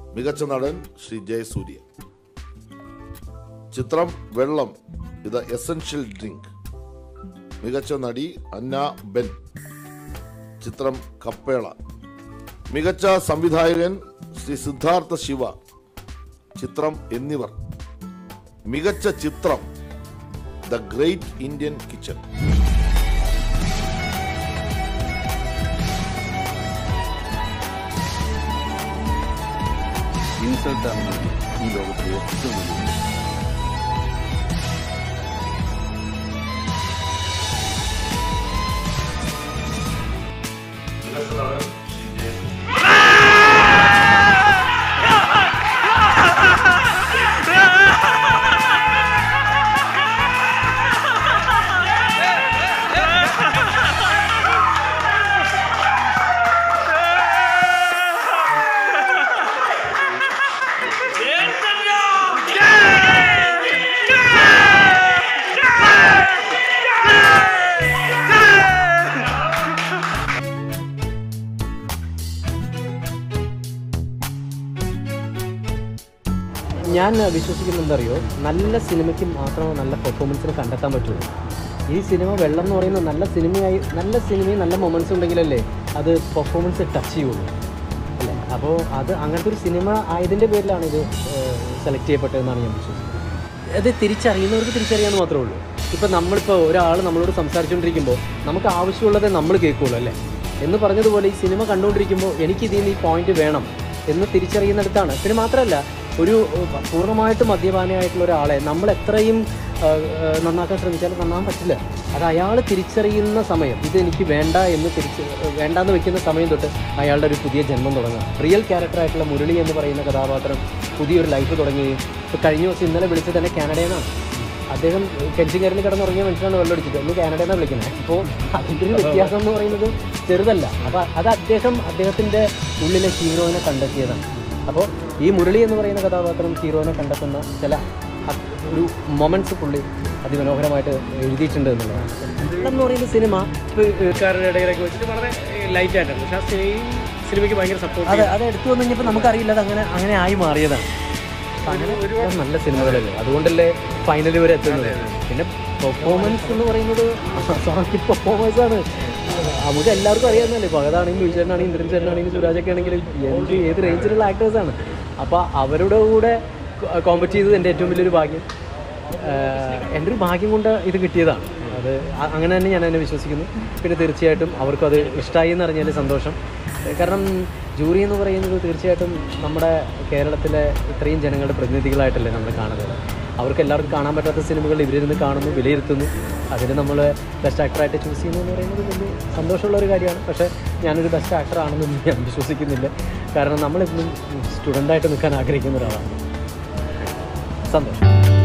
മികച്ച നടൻ ശ്രീ ജയസൂര്യ ചിത്രം വെള്ളം ഇത് എസൻഷ്യൽ ഡ്രിങ്ക് മികച്ച നടി അന്ന ബെൻ ചിത്രം കപ്പേള മികച്ച സംവിധായകൻ ശ്രീ സിദ്ധാർത്ഥ ശിവ ചിത്രം എന്നിവർ മികച്ച ചിത്രം ദ ഗ്രേറ്റ് ഇന്ത്യൻ കിച്ചൺ ഇൻസൾട്ടാണ് ഈ ലോകത്തിലെ ഏറ്റവും വലിയ ഞാൻ വിശ്വസിക്കുന്നത് എന്തറിയോ നല്ല സിനിമയ്ക്ക് മാത്രമേ നല്ല പെർഫോമൻസിന് കണ്ടെത്താൻ പറ്റുള്ളൂ ഈ സിനിമ വെള്ളം എന്ന് പറയുന്നത് നല്ല സിനിമയായി നല്ല സിനിമയും നല്ല മൊമെൻറ്റ്സ് ഉണ്ടെങ്കിലല്ലേ അത് പെർഫോമൻസ് ടച്ച് ചെയ്യുള്ളൂ അല്ലേ അപ്പോൾ അത് അങ്ങനത്തെ ഒരു സിനിമ ആയതിൻ്റെ പേരിലാണ് ഇത് സെലക്ട് ചെയ്യപ്പെട്ടതെന്നാണ് ഞാൻ വിശ്വസിക്കുന്നത് അത് തിരിച്ചറിയുന്നവർക്ക് തിരിച്ചറിയാമെന്ന് മാത്രമേ ഉള്ളൂ ഇപ്പം നമ്മളിപ്പോൾ ഒരാൾ നമ്മളോട് സംസാരിച്ചുകൊണ്ടിരിക്കുമ്പോൾ നമുക്ക് ആവശ്യമുള്ളതേ നമ്മൾ കേൾക്കുള്ളൂ അല്ലേ എന്ന് പറഞ്ഞതുപോലെ ഈ സിനിമ കണ്ടുകൊണ്ടിരിക്കുമ്പോൾ എനിക്ക് ഇതിൽ നിന്ന് ഈ പോയിന്റ് വേണം എന്ന് തിരിച്ചറിയുന്നിടത്താണ് പിന്നെ മാത്രമല്ല ഒരു ഏഹ്, പൂർണ്ണമായിട്ട് മദ്യപാനിയായിട്ടുള്ള ഒരാളെ നമ്മൾ എത്രയും ഏഹ്, ഏഹ്, നന്നാക്കാൻ ശ്രമിച്ചാലും നന്നാൻ പറ്റില്ല അത് അയാൾ തിരിച്ചറിയുന്ന സമയം ഇത് എനിക്ക് വേണ്ട എന്ന് തിരിച്ച് വേണ്ടാന്ന് വെക്കുന്ന സമയം തൊട്ട് അയാളുടെ ഒരു പുതിയ ജന്മം തുടങ്ങുക റിയൽ ക്യാരക്ടറായിട്ടുള്ള മുരളി എന്ന് പറയുന്ന കഥാപാത്രം പുതിയൊരു ലൈഫ് തുടങ്ങുകയും ഇപ്പോൾ കഴിഞ്ഞ ദിവസം ഇന്നലെ വിളിച്ചത് തന്നെ കാനഡയിൽ നിന്നാണ് അദ്ദേഹം കെഞ്ചിങ്കരയിൽ കിടന്നുറങ്ങിയ മനുഷ്യനാണ് വെള്ളമടിച്ചത് എന്ന് കാനഡയിൽ നിന്നാണ് വിളിക്കുന്നത് അപ്പോൾ അതിൻ്റെ ഒരു വ്യത്യാസം എന്ന് പറയുന്നത് ചെറുതല്ല അപ്പോൾ അത് അദ്ദേഹം അദ്ദേഹത്തിൻ്റെ ഉള്ളിലെ ഹീറോയിനെ കണ്ടെത്തിയതാണ് അപ്പോൾ ഈ മുരളി എന്ന് പറയുന്ന കഥാപാത്രം ഹീറോയിനെ കണ്ടെത്തുന്ന ചില അ- ഒരു മൊമെൻറ്റ്സ് പുള്ളി അതിമനോഹരമായിട്ട് എഴുതിയിട്ടുണ്ട് എന്നുള്ളതാണ് വെള്ളം എന്ന് പറയുന്ന സിനിമ ആൾക്കാരുടെ ഇടയിലൊക്കെ വെച്ചിട്ട് വളരെ ലൈറ്റ് ആയിട്ടാണ് പക്ഷെ ആ സെയിം സിനിമയ്ക്ക് ഭയങ്കര സപ്പോർട്ട് അത് അത് എടുത്തു വന്നു കഴിഞ്ഞപ്പോൾ നമുക്കറിയില്ല അത് അങ്ങനെ അങ്ങനെ ആയി മാറിയതാണ് അപ്പൊ അങ്ങനെ ഒരുപാട് നല്ല സിനിമകളല്ലേ അതുകൊണ്ടല്ലേ ഫൈനൽ വരെ എത്തുന്നത് പിന്നെ പെർഫോമൻസ് എന്ന് പറയുന്നത് സോറി പെർഫോമൻസ് ആണ് നമുക്ക് എല്ലാവർക്കും അറിയാവുന്നല്ലേ ഭഗതാണെങ്കിലും വിജയനാണെങ്കിലും ഇന്ദ്രൻ ചേട്ടനാണെങ്കിലും സുരാജൊക്കെ ആണെങ്കിലും എന്ത് ഏത് റേഞ്ചിലുള്ള ആക്ടേഴ്സാണ് അപ്പോൾ അവരുടെ കൂടെ കോമ്പറ്റ് ചെയ്തത് എൻ്റെ ഏറ്റവും വലിയൊരു ഭാഗ്യം ആഹ് എൻ്റെ ഒരു ഭാഗ്യം കൊണ്ട് ഇത് കിട്ടിയതാണ് അത് അ- അങ്ങനെ തന്നെ ഞാൻ എന്നെ വിശ്വസിക്കുന്നു പിന്നെ തീർച്ചയായിട്ടും അവർക്കും അത് ഇഷ്ടമായി എന്ന് അറിഞ്ഞാൽ സന്തോഷം ഏഹ് കാരണം ജൂറി എന്ന് പറയുന്നത് തീർച്ചയായിട്ടും നമ്മുടെ കേരളത്തിലെ ഇത്രയും ജനങ്ങളുടെ പ്രതിനിധികളായിട്ടല്ലേ നമ്മൾ കാണുന്നത് അവർക്ക് എല്ലാവർക്കും കാണാൻ പറ്റാത്ത സിനിമകൾ ഇവരിരുന്ന് കാണുന്നു വിലയിരുത്തുന്നു അതിന് നമ്മൾ ബെസ്റ്റ് ആക്ടറായിട്ട് ചൂസ് ചെയ്യുന്നു എന്ന് പറയുന്നത് വലിയ സന്തോഷമുള്ള ഒരു കാര്യമാണ് പക്ഷേ ഞാനൊരു ബെസ്റ്റ് ആക്ടർ ആണെന്നൊന്നും ഞാൻ വിശ്വസിക്കുന്നില്ല കാരണം നമ്മളിന്നും സ്റ്റുഡൻ്റായിട്ട് നിൽക്കാൻ ആഗ്രഹിക്കുന്ന ഒരാളാണ് സന്തോഷം